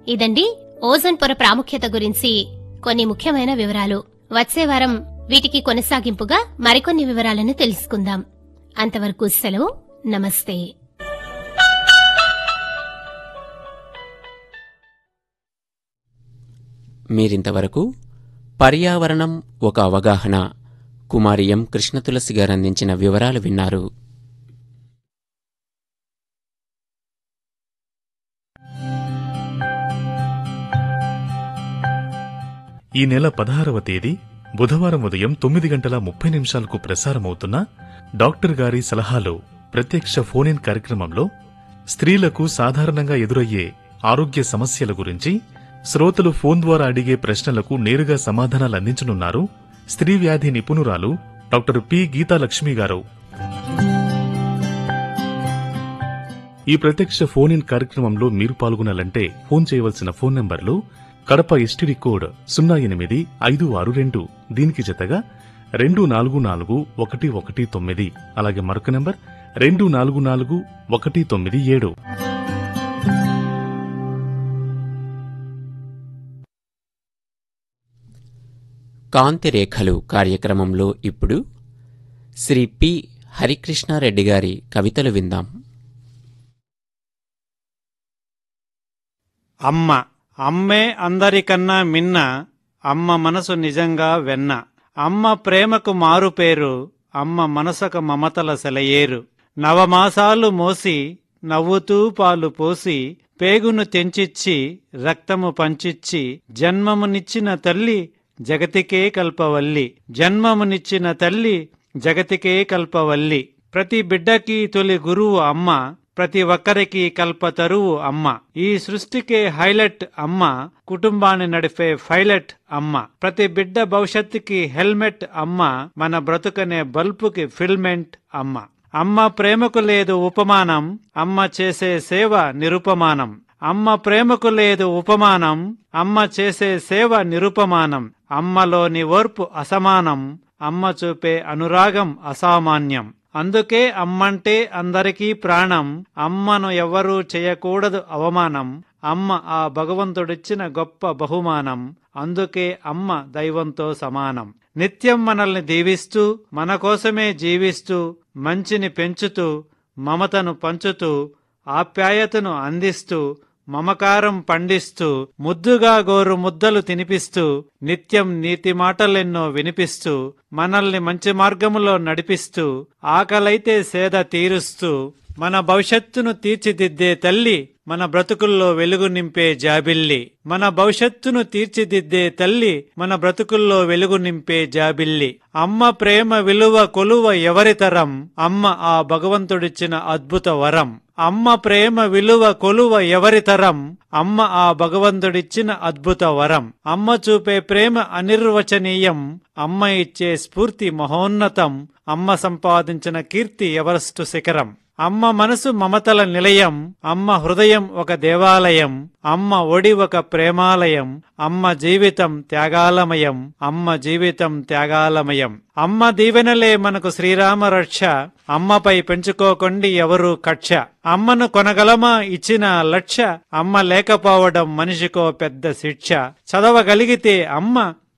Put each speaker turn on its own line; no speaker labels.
ఇదండి ఓజోన్ పొర ప్రాముఖ్యత గురించి కొన్ని ముఖ్యమైన వివరాలు వచ్చే వారం వీటికి కొనసాగింపుగా మరికొన్ని వివరాలను తెలుసుకుందాం అంతవరకు సెలవు నమస్తే
మీరింతవరకు పర్యావరణం ఒక అవగాహన కుమారి ఎం కృష్ణతులసి గారు అందించిన వివరాలు విన్నారు
ఈ నెల పదహారవ తేదీ బుధవారం ఉదయం తొమ్మిది గంటల ముప్పై నిమిషాలకు ప్రసారమవుతున్న డాక్టర్ గారి సలహాలు ప్రత్యక్ష ఫోన్ ఇన్ కార్యక్రమంలో స్త్రీలకు సాధారణంగా ఎదురయ్యే ఆరోగ్య సమస్యల గురించి శ్రోతలు ఫోన్ ద్వారా అడిగే ప్రశ్నలకు నేరుగా సమాధానాలు అందించనున్నారు స్త్రీ వ్యాధి నిపుణురాలు డాక్టర్ పి గీతాలక్ష్మి గారు ఈ ప్రత్యక్ష ఫోన్ ఇన్ కార్యక్రమంలో మీరు పాల్గొనాలంటే ఫోన్ చేయవలసిన ఫోన్ నంబర్లు కడప ఎస్టీడీ కోడ్ సున్నా ఎనిమిది ఐదు ఆరు రెండు దీనికి జతగా రెండు నాలుగు నాలుగు ఒకటి ఒకటి తొమ్మిది అలాగే మరొక నంబర్ రెండు నాలుగు నాలుగు ఒకటి తొమ్మిది ఏడు
కాంతి రేఖలు కార్యక్రమంలో ఇప్పుడు శ్రీ పి హరికృష్ణారెడ్డి గారి కవితలు విందాం
అమ్మ అమ్మే అందరికన్నా మిన్న అమ్మ మనసు నిజంగా వెన్న అమ్మ ప్రేమకు మారు పేరు అమ్మ మనసక మమతల సెలయేరు నవమాసాలు మోసి నవ్వుతూ పాలు పోసి పేగును తెంచిచ్చి రక్తము పంచిచ్చి జన్మమునిచ్చిన తల్లి జగతికే కల్పవల్లి జన్మమునిచ్చిన తల్లి జగతికే కల్పవల్లి ప్రతి బిడ్డకి తొలి గురువు అమ్మ ప్రతి ఒక్కరికి కల్పతరువు అమ్మ ఈ సృష్టికే హైలైట్ అమ్మ కుటుంబాన్ని నడిపే పైలట్ అమ్మ ప్రతి బిడ్డ భవిష్యత్తుకి హెల్మెట్ అమ్మ మన బ్రతుకనే బల్బుకి ఫిల్మెంట్ అమ్మ అమ్మ ప్రేమకు లేదు ఉపమానం అమ్మ చేసే సేవ నిరుపమానం అమ్మ ప్రేమకు లేదు ఉపమానం అమ్మ చేసే సేవ నిరుపమానం అమ్మలోని ఓర్పు అసమానం అమ్మ చూపే అనురాగం అసామాన్యం అందుకే అమ్మంటే అందరికీ ప్రాణం అమ్మను ఎవ్వరూ చేయకూడదు అవమానం అమ్మ ఆ భగవంతుడిచ్చిన గొప్ప బహుమానం అందుకే అమ్మ దైవంతో సమానం నిత్యం మనల్ని దీవిస్తూ మన కోసమే జీవిస్తూ మంచిని పెంచుతూ మమతను పంచుతూ ఆప్యాయతను అందిస్తూ మమకారం పండిస్తూ ముద్దుగా గోరు ముద్దలు తినిపిస్తూ నిత్యం నీతి మాటలెన్నో వినిపిస్తూ మనల్ని మంచి మార్గములో నడిపిస్తూ ఆకలైతే సేద తీరుస్తూ మన భవిష్యత్తును తీర్చిదిద్దే తల్లి మన బ్రతుకుల్లో వెలుగు నింపే జాబిల్లి మన భవిష్యత్తును తీర్చిదిద్దే తల్లి మన బ్రతుకుల్లో వెలుగు నింపే జాబిల్లి అమ్మ ప్రేమ విలువ కొలువ ఎవరితరం అమ్మ ఆ భగవంతుడిచ్చిన అద్భుత వరం అమ్మ ప్రేమ విలువ కొలువ ఎవరితరం అమ్మ ఆ భగవంతుడిచ్చిన అద్భుత వరం అమ్మ చూపే ప్రేమ అనిర్వచనీయం అమ్మ ఇచ్చే స్ఫూర్తి మహోన్నతం అమ్మ సంపాదించిన కీర్తి ఎవరెస్టు శిఖరం అమ్మ మనసు మమతల నిలయం అమ్మ హృదయం ఒక దేవాలయం అమ్మ ఒడి ఒక ప్రేమాలయం అమ్మ జీవితం త్యాగాలమయం అమ్మ జీవితం త్యాగాలమయం అమ్మ దీవెనలే మనకు శ్రీరామ రక్ష అమ్మపై పెంచుకోకండి ఎవరు కక్ష అమ్మను కొనగలమా ఇచ్చిన లక్ష అమ్మ లేకపోవడం మనిషికో పెద్ద శిక్ష చదవగలిగితే అమ్మ